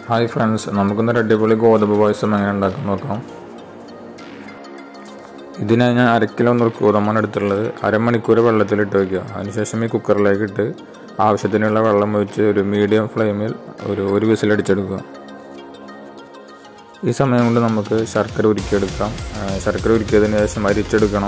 hi friends നമുക്കൊന്നൊരു അടിപൊളി ഗോതമ്പ് പായസം എങ്ങനെ ഉണ്ടാക്കാൻ നോക്കാം ഇതിനായി ഞാൻ അര കിലോ നുറുക്ക് ഗോതമ്പാണ് എടുത്തിട്ടുള്ളത് അരമണിക്കൂർ വെള്ളത്തിലിട്ട് വയ്ക്കുക അതിനുശേഷം ഈ കുക്കറിലേക്ക് ഇട്ട് ആവശ്യത്തിനുള്ള വെള്ളം ഒഴിച്ച് ഒരു മീഡിയം ഫ്ലെയിമിൽ ഒരു ഒരു വിസിലടിച്ചെടുക്കുക ഈ സമയം കൊണ്ട് നമുക്ക് ശർക്കര ഉരുക്കിയെടുക്കാം ആ, ശർക്കര ഉരുക്കിയതിന് ശേഷം അരിച്ചെടുക്കണം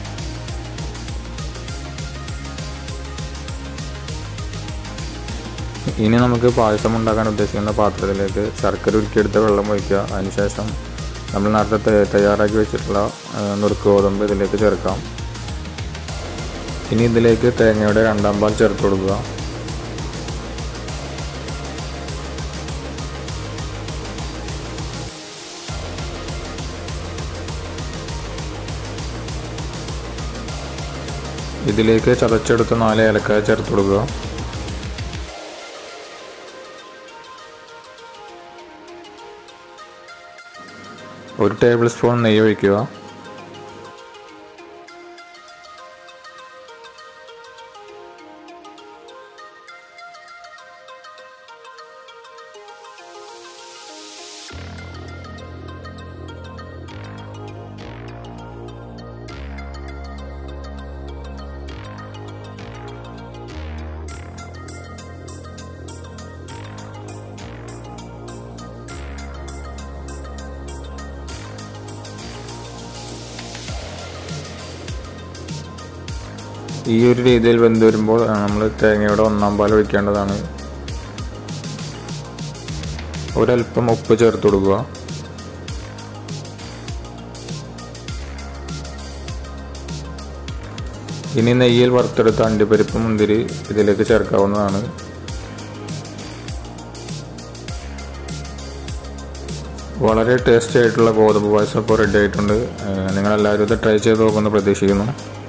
ഇനി നമുക്ക് പായസം ഉണ്ടാക്കാൻ ഉദ്ദേശിക്കുന്ന പാത്രത്തിലേക്ക് ശർക്കര ഉരുക്കിയെടുത്ത വെള്ളം ഒഴിക്കുക അതിനുശേഷം നമ്മൾ നേരത്തെ തയ്യ- തയ്യാറാക്കി വെച്ചിട്ടുള്ള ആ, നുറുക്ക് ഗോതമ്പ് ഇതിലേക്ക് ചേർക്കാം ഇനി ഇതിലേക്ക് തേങ്ങയുടെ രണ്ടാം പാൽ ചേർത്ത് കൊടുക്കുക ഇതിലേക്ക് ചതച്ചെടുത്ത നാല് ഏലക്കായ ചേർത്ത് കൊടുക്കുക ഒരു ടേബിൾ സ്പൂൺ നെയ്യ് ഒഴിക്കുക ഈ ഒരു രീതിയിൽ വെന്ത് വരുമ്പോൾ നമ്മൾ തേങ്ങയുടെ ഒന്നാം പാൽ ഒഴിക്കേണ്ടതാണ് ഒരല്പം ഉപ്പ് ചേർത്ത് കൊടുക്കുക ഇനി നെയ്യിൽ വറുത്തെടുത്ത അണ്ടിപ്പരിപ്പ് മുന്തിരി ഇതിലേക്ക് ചേർക്കാവുന്നതാണ് വളരെ ടേസ്റ്റി ആയിട്ടുള്ള ഗോതമ്പ് പായസം ഇപ്പോൾ റെഡി ആയിട്ടുണ്ട് ഏഹ് നിങ്ങളെല്ലാവരും ഇത് ട്രൈ ചെയ്ത് നോക്കുമെന്ന് പ്രതീക്ഷിക്കുന്നു